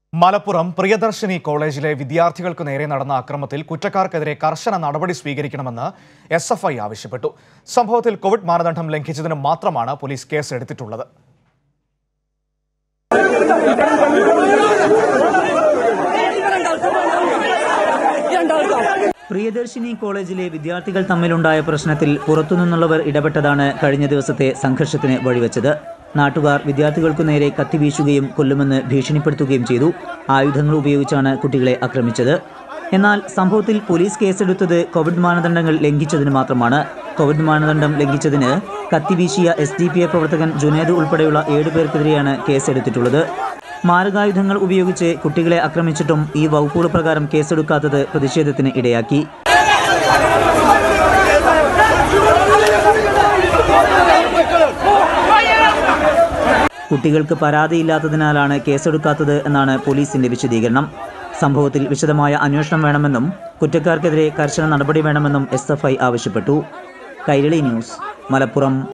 മലപ്പുറം പ്രിയദർശിനി കോളേജിലെ വിദ്യാർത്ഥികൾക്ക് നേരെ നടന്ന അക്രമത്തിൽ കുറ്റക്കാർക്കെതിരെ കർശന നടപടി സ്വീകരിക്കണമെന്ന് എസ് എഫ് ഐ ആവശ്യപ്പെട്ടു സംഭവത്തിൽ കോവിഡ് മാനദണ്ഡം ലംഘിച്ചതിന് മാത്രമാണ് പോലീസ് കേസ് എടുത്തിട്ടുള്ളത് പ്രിയദർശിനി കോളേജിലെ വിദ്യാർത്ഥികൾ തമ്മിലുണ്ടായ പ്രശ്നത്തിൽ പുറത്തുനിന്നുള്ളവർ ഇടപെട്ടതാണ് കഴിഞ്ഞ ദിവസത്തെ സംഘർഷത്തിന് വഴിവെച്ചത് നാട്ടുകാർ വിദ്യാർത്ഥികൾക്കു നേരെ കത്തിവീശുകയും കൊല്ലുമെന്ന് ഭീഷണിപ്പെടുത്തുകയും ചെയ്തു ആയുധങ്ങൾ ഉപയോഗിച്ചാണ് കുട്ടികളെ ആക്രമിച്ചത് എന്നാൽ സംഭവത്തിൽ പോലീസ് കേസെടുത്തത് കോവിഡ് മാനദണ്ഡങ്ങൾ ലംഘിച്ചതിന് മാത്രമാണ് കോവിഡ് മാനദണ്ഡം ലംഘിച്ചതിന് കത്തിവീശിയ എസ് ഡി പി എ പ്രവർത്തകൻ ജുനേദ് ഉൾപ്പെടെയുള്ള ഏഴുപേർക്കെതിരെയാണ് കേസെടുത്തിട്ടുള്ളത് മാരകായുധങ്ങൾ ഉപയോഗിച്ച് കുട്ടികളെ ആക്രമിച്ചിട്ടും ഈ വകുപ്പുകൾ പ്രകാരം കേസെടുക്കാത്തത് പ്രതിഷേധത്തിന് ഇടയാക്കി കുട്ടികൾക്ക് പരാതിയില്ലാത്തതിനാലാണ് കേസെടുക്കാത്തത് എന്നാണ് പോലീസിന്റെ വിശദീകരണം സംഭവത്തിൽ വിശദമായ അന്വേഷണം വേണമെന്നും കുറ്റക്കാർക്കെതിരെ കർശന നടപടി വേണമെന്നും എസ് ആവശ്യപ്പെട്ടു കൈരളി ന്യൂസ് മലപ്പുറം